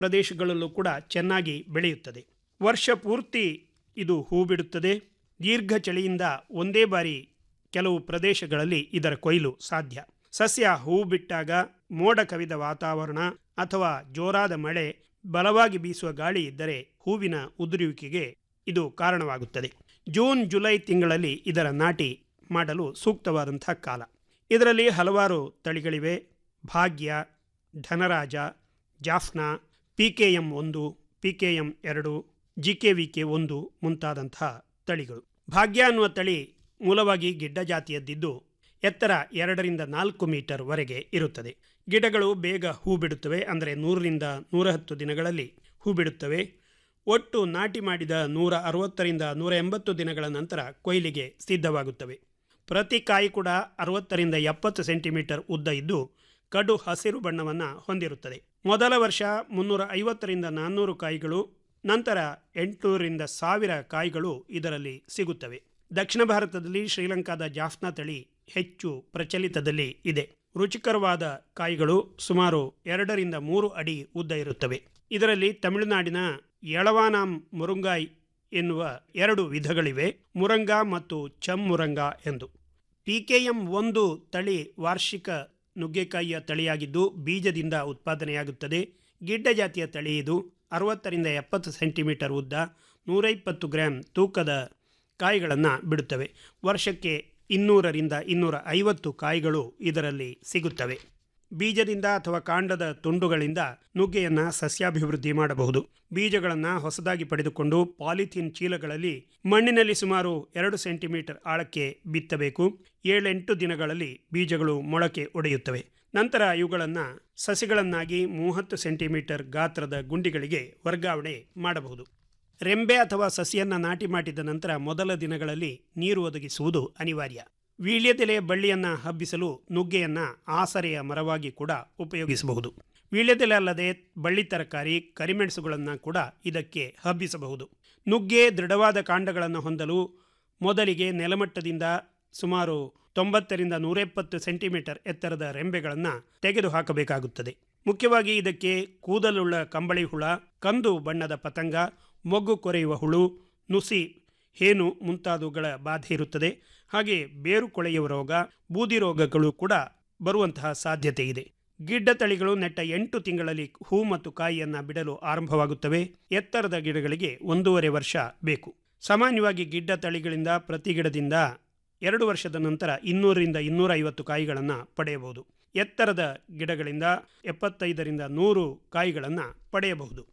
ಪ್ರದೇಶಗಳಲ್ಲೂ ಕೂಡ ಚೆನ್ನಾಗಿ ಬೆಳೆಯುತ್ತದೆ ವರ್ಷ ಪೂರ್ತಿ ಇದು ಹೂ ಬಿಡುತ್ತದೆ ದೀರ್ಘ ಚಳಿಯಿಂದ ಒಂದೇ ಬಾರಿ ಕೆಲವು ಪ್ರದೇಶಗಳಲ್ಲಿ ಇದರ ಕೊಯ್ಲು ಸಾಧ್ಯ ಸಸ್ಯ ಹೂ ಬಿಟ್ಟಾಗ ಮೋಡ ಕವಿದ ವಾತಾವರಣ ಅಥವಾ ಜೋರಾದ ಮಳೆ ಬಲವಾಗಿ ಬೀಸುವ ಗಾಳಿ ಇದ್ದರೆ ಹೂವಿನ ಉದುರುವಿಕೆಗೆ ಇದು ಕಾರಣವಾಗುತ್ತದೆ ಜೂನ್ ಜುಲೈ ತಿಂಗಳಲ್ಲಿ ಇದರ ನಾಟಿ ಮಾಡಲು ಸೂಕ್ತವಾದಂಥ ಕಾಲ ಇದರಲ್ಲಿ ಹಲವಾರು ತಳಿಗಳಿವೆ Bhagya Dhanaraja Jaffna P K M ಒಂದು ಪಿ ಕೆ ಎಂ ಎರಡು ಜಿ ಕೆ ವಿ ಕೆ ಒಂದು ಮುಂತಾದಂತಹ ತಳಿಗಳು ಭಾಗ್ಯ ಅನ್ನುವ ತಳಿ ಮೂಲವಾಗಿ ಗಿಡ್ಡ ಜಾತಿಯದ್ದಿದ್ದು ಎತ್ತರ ಎರಡರಿಂದ ನಾಲ್ಕು ಮೀಟರ್ ವರೆಗೆ ಇರುತ್ತದೆ ಗಿಡಗಳು ಬೇಗ ಹೂ ಬಿಡುತ್ತವೆ ಅಂದರೆ ನೂರರಿಂದ ನೂರ ಹತ್ತು ದಿನಗಳಲ್ಲಿ ಹೂ ಬಿಡುತ್ತವೆ ಒಟ್ಟು ನಾಟಿ ಮಾಡಿದ ನೂರ ಅರವತ್ತರಿಂದ ನೂರ ಎಂಬತ್ತು ದಿನಗಳ ನಂತರ ಕೊಯ್ಲಿಗೆ ಸಿದ್ಧವಾಗುತ್ತವೆ ಪ್ರತಿ ಕಾಯಿ ಕೂಡ ಅರವತ್ತರಿಂದ ಎಪ್ಪತ್ತು ಸೆಂಟಿಮೀಟರ್ ಉದ್ದ ಇದ್ದು ಕಡು ಹಸಿರು ಬಣ್ಣವನ್ನು ಹೊಂದಿರುತ್ತದೆ ಮೊದಲ ವರ್ಷ ಮುನ್ನೂರ ಐವತ್ತರಿಂದ ನಾನ್ನೂರು ಕಾಯಿಗಳು ನಂತರ ಎಂಟುನೂರರಿಂದ ಸಾವಿರ ಕಾಯಿಗಳು ಇದರಲ್ಲಿ ಸಿಗುತ್ತವೆ ದಕ್ಷಿಣ ಭಾರತದಲ್ಲಿ ಶ್ರೀಲಂಕಾದ ಜಾಫ್ನಾ ತಳಿ ಹೆಚ್ಚು ಪ್ರಚಲಿತದಲ್ಲಿ ಇದೆ ರುಚಿಕರವಾದ ಕಾಯಿಗಳು ಸುಮಾರು ಎರಡರಿಂದ ಮೂರು ಅಡಿ ಉದ್ದ ಇರುತ್ತವೆ ಇದರಲ್ಲಿ ತಮಿಳುನಾಡಿನ ಎಳವಾನಾಂ ಮುರುಂಗಾಯ್ ಎನ್ನುವ ಎರಡು ವಿಧಗಳಿವೆ ಮುರಂಗಾ ಮತ್ತು ಚಮ್ ಮುರಂಗಾ ಎಂದು ಪಿಕೆಎಂ ಒಂದು ತಳಿ ವಾರ್ಷಿಕ ನುಗ್ಗೆಕಾಯಿಯ ತಳಿಯಾಗಿದ್ದು ಬೀಜದಿಂದ ಉತ್ಪಾದನೆಯಾಗುತ್ತದೆ ಗಿಡ್ಡ ಜಾತಿಯ ತಳಿ ಇದು ಅರವತ್ತರಿಂದ ಎಪ್ಪತ್ತು ಸೆಂಟಿಮೀಟರ್ ಉದ್ದ ನೂರೈಪ್ಪತ್ತು ಗ್ರಾಂ ತೂಕದ ಕಾಯಿಗಳನ್ನು ಬಿಡುತ್ತವೆ ವರ್ಷಕ್ಕೆ ಇನ್ನೂರರಿಂದ ಇನ್ನೂರ ಐವತ್ತು ಕಾಯಿಗಳು ಇದರಲ್ಲಿ ಸಿಗುತ್ತವೆ ಬೀಜದಿಂದ ಅಥವಾ ಕಾಂಡದ ತುಂಡುಗಳಿಂದ ನುಗ್ಗೆಯನ್ನು ಸಸ್ಯಾಭಿವೃದ್ಧಿ ಮಾಡಬಹುದು ಬೀಜಗಳನ್ನು ಹೊಸದಾಗಿ ಪಡೆದುಕೊಂಡು ಪಾಲಿಥೀನ್ ಚೀಲಗಳಲ್ಲಿ ಮಣ್ಣಿನಲ್ಲಿ ಸುಮಾರು ಎರಡು ಸೆಂಟಿಮೀಟರ್ ಆಳಕ್ಕೆ ಬಿತ್ತಬೇಕು ಏಳೆಂಟು ದಿನಗಳಲ್ಲಿ ಬೀಜಗಳು ಮೊಳಕೆ ಒಡೆಯುತ್ತವೆ ನಂತರ ಇವುಗಳನ್ನು ಸಸಿಗಳನ್ನಾಗಿ ಮೂವತ್ತು ಸೆಂಟಿಮೀಟರ್ ಗಾತ್ರದ ಗುಂಡಿಗಳಿಗೆ ವರ್ಗಾವಣೆ ಮಾಡಬಹುದು ರೆಂಬೆ ಅಥವಾ ಸಸಿಯನ್ನು ನಾಟಿ ಮಾಡಿದ ನಂತರ ಮೊದಲ ದಿನಗಳಲ್ಲಿ ನೀರು ಒದಗಿಸುವುದು ಅನಿವಾರ್ಯ ವೀಳ್ಯದೆಲೆಯ ಬಳ್ಳಿಯನ್ನು ಹಬ್ಬಿಸಲು ನುಗ್ಗೆಯನ್ನು ಆಸರೆಯ ಮರವಾಗಿ ಕೂಡ ಉಪಯೋಗಿಸಬಹುದು ವೀಳ್ಯದೆಲೆ ಅಲ್ಲದೆ ಬಳ್ಳಿ ತರಕಾರಿ ಕರಿಮೆಣಸುಗಳನ್ನು ಕೂಡ ಇದಕ್ಕೆ ಹಬ್ಬಿಸಬಹುದು ನುಗ್ಗೆ ದೃಢವಾದ ಕಾಂಡಗಳನ್ನು ಹೊಂದಲು ಮೊದಲಿಗೆ ನೆಲಮಟ್ಟದಿಂದ ಸುಮಾರು ತೊಂಬತ್ತರಿಂದ ನೂರೆಪ್ಪತ್ತು ಸೆಂಟಿಮೀಟರ್ ಎತ್ತರದ ರೆಂಬೆಗಳನ್ನು ತೆಗೆದು ಹಾಕಬೇಕಾಗುತ್ತದೆ ಮುಖ್ಯವಾಗಿ ಇದಕ್ಕೆ ಕೂದಲುಳ್ಳ ಕಂಬಳಿ ಹುಳ ಕಂದು ಬಣ್ಣದ ಪತಂಗ ಮೊಗ್ಗು ಕೊರೆಯುವ ಹುಳು ನುಸಿ ಹೇನು ಮುಂತಾದವುಗಳ ಬಾಧೆ ಇರುತ್ತದೆ ಹಾಗೆ ಬೇರು ಕೊಳೆಯುವ ರೋಗ ಬೂದಿ ರೋಗಗಳು ಕೂಡ ಬರುವಂತಹ ಸಾಧ್ಯತೆ ಇದೆ ಗಿಡ್ಡ ತಳಿಗಳು ನೆಟ್ಟ ಎಂಟು ತಿಂಗಳಲ್ಲಿ ಹೂ ಮತ್ತು ಕಾಯಿಯನ್ನು ಬಿಡಲು ಆರಂಭವಾಗುತ್ತವೆ ಎತ್ತರದ ಗಿಡಗಳಿಗೆ ಒಂದೂವರೆ ವರ್ಷ ಬೇಕು ಸಾಮಾನ್ಯವಾಗಿ ಗಿಡ್ಡ ತಳಿಗಳಿಂದ ಪ್ರತಿ ಗಿಡದಿಂದ ಎರಡು ವರ್ಷದ ನಂತರ ಇನ್ನೂರರಿಂದ ಇನ್ನೂರ ಐವತ್ತು ಕಾಯಿಗಳನ್ನು ಪಡೆಯಬಹುದು ಎತ್ತರದ ಗಿಡಗಳಿಂದ ಎಪ್ಪತ್ತೈದರಿಂದ ನೂರು ಕಾಯಿಗಳನ್ನು ಪಡೆಯಬಹುದು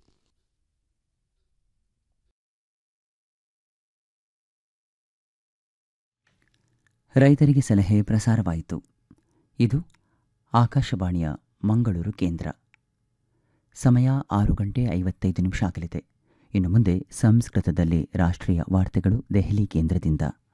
ರೈತರಿಗೆ ಸಲಹೆ ಪ್ರಸಾರವಾಯಿತು ಇದು ಆಕಾಶವಾಣಿಯ ಮಂಗಳೂರು ಕೇಂದ್ರ ಸಮಯ ಆರು ಗಂಟೆ ಐವತ್ತೈದು ನಿಮಿಷ ಆಗಲಿದೆ ಇನ್ನು ಮುಂದೆ ಸಂಸ್ಕೃತದಲ್ಲಿ ರಾಷ್ಟ್ರೀಯ ವಾರ್ತೆಗಳು ದೆಹಲಿ ಕೇಂದ್ರದಿಂದ